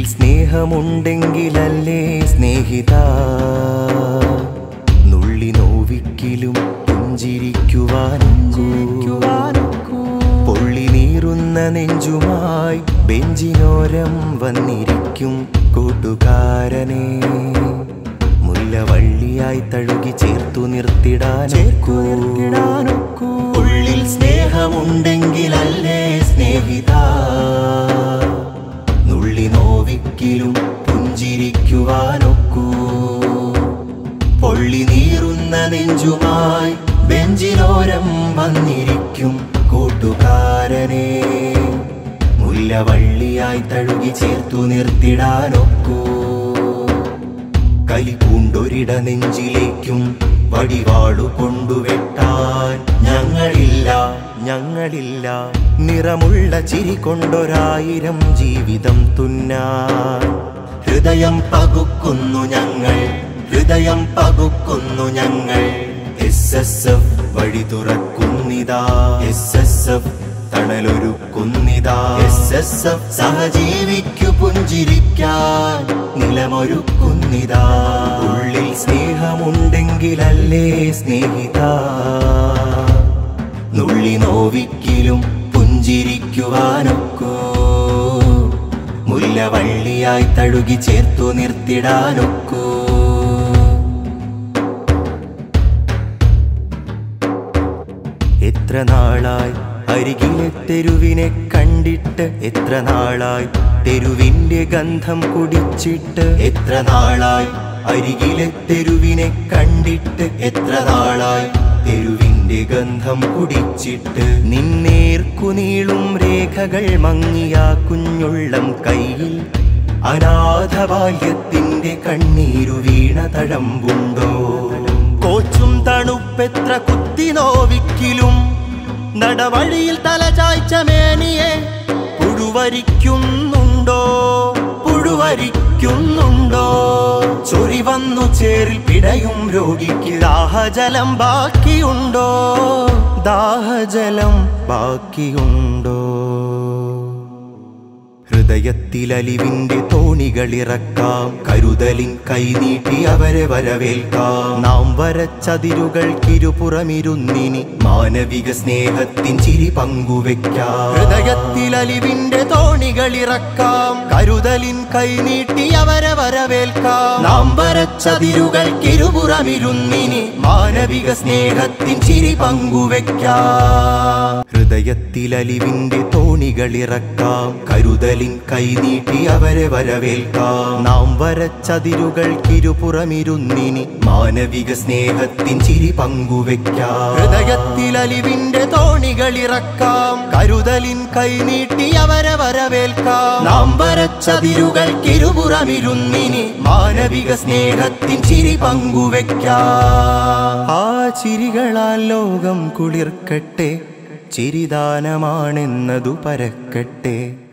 സ്നേഹമുണ്ടെങ്കിലല്ലേ സ്നേഹിത നുള്ളി നോവിക്കിലും പുഞ്ചിരിക്കുവാനൊക്കൂ പൊള്ളി നീറുന്ന നെഞ്ചുമായി ബെഞ്ചിനോരം വന്നിരിക്കും കൂട്ടുകാരനെ മുല്ലവള്ളിയായി തഴുകി ചേർത്തു നിർത്തിടാനൊക്കൂ ഉള്ളിൽ സ്നേഹമുണ്ടെങ്കിലല്ലേ സ്നേഹിത നുള്ളി നോവിക്കിലും പുഞ്ചിരിക്കുവാനൊക്കൂ പൊള്ളി നീറുന്ന നെഞ്ചുമായി ബെഞ്ചിനോരം വന്നിരിക്കും കൂട്ടുകാരനെ മുല്ലവള്ളിയായി തഴുകി ചേർത്തു നിർത്തിടാനൊക്കൂ കലിപൂണ്ടൊരിട നെഞ്ചിലേക്കും വടിവാളു കൊണ്ടുവെട്ടാൻ ഞങ്ങളില്ല ഞങ്ങളില്ല നിറമുള്ള ചിരി കൊണ്ടൊരായിരം ജീവിതം തുന്നാൻ ഹൃദയം പകുക്കുന്നു ഞങ്ങൾ ഹൃദയം പകുക്കുന്നു ഞങ്ങൾ എസ് എസ് എഫ് വഴി തുറക്കുന്നിതാ എസ് എസ് എഫ് തണലൊരുക്കുന്നിതാ എസ് എസ് എഫ് സഹജീവിക്കു പുഞ്ചിരിക്കാൻ നിലമൊരുക്കുന്നിതാ ഉള്ളിൽ സ്നേഹമുണ്ടെങ്കിലല്ലേ സ്നേഹിത നുള്ളി നോവിക്കിലും പുഞ്ചിരിക്കുവാനൊക്കൂ മുല്ലവള്ളിയായി തഴുകി ചേർത്തു നിർത്തിടാനൊക്കൂ എത്ര നാളായി അരികിലെ തെരുവിനെ കണ്ടിട്ട് എത്ര നാളായി തെരുവിന്റെ ഗന്ധം കുടിച്ചിട്ട് എത്ര നാളായി അരികിലെ തെരുവിനെ കണ്ടിട്ട് എത്ര നാളായി തെരുവിന്റെ ഗന്ധം കുടിച്ചിട്ട് നിന്നേർക്കു നീളും രേഖകൾ മങ്ങിയ കുഞ്ഞുള്ളം കയ്യിൽ അനാഥബാല്യത്തിന്റെ കണ്ണീരു വീണ തഴമ്പുണ്ടോ കോച്ചും തണുപ്പെത്ര കുത്തി നോവിക്കിലും നടവഴിയിൽ തലചായ്ച്ച മേനിയെ പുഴുവരിക്കുന്നുണ്ടോ പുഴുവരിക്കുന്നുണ്ടോ ചൊരി വന്നു ചേരിൽ പിടയും രോഗിക്ക് ദാഹജലം ബാക്കിയുണ്ടോ ദാഹജലം ബാക്കിയുണ്ടോ ഹൃദയത്തിലലിവിന്റെ തോണികളിറക്കാം കരുതലിൻ കൈനീട്ടി അവരെ വരവേൽക്കാം നാം വരച്ചതിരുകൾക്കിരുപുറമിരുന്നിനി മാനവിക സ്നേഹത്തിൻ ചിരി പങ്കുവെക്കാം ഹൃദയത്തിലലിവിന്റെ തോണികളിറക്കാം കരുതലിൻ കൈനീട്ടി അവരെ വരവേൽക്കാം നാം വരച്ചതിരുകൾക്കിരുപുറമിരുന്നിനി മാനവിക സ്നേഹത്തിൻ ചിരി പങ്കുവെക്കാം ഹൃദയത്തിലലിവിന്റെ തോണികളിറക്കാം കരുതലിൻ കൈനീട്ടി അവരെ വരവേൽക്കാം നാം വരച്ചതിരുകൾക്കിരുപുറമിരുന്നിനി മാനവിക സ്നേഹത്തിൻ ചിരി പങ്കുവെക്കാം ഹൃദയത്തിലലിവിന്റെ തോണികളിറക്കാം കരുതലിൻ കൈനീട്ടി അവരെ വരവേൽക്കാം നാം വരച്ചതിരുകൾക്കിരുപുറമിരുന്നിനി മാനവിക സ്നേഹത്തിൻ ചിരി പങ്കുവെക്കാം ആ ചിരികളാൽ ലോകം കുളിർക്കട്ടെ ചിരിദാനമാണെന്നതു പരക്കട്ടെ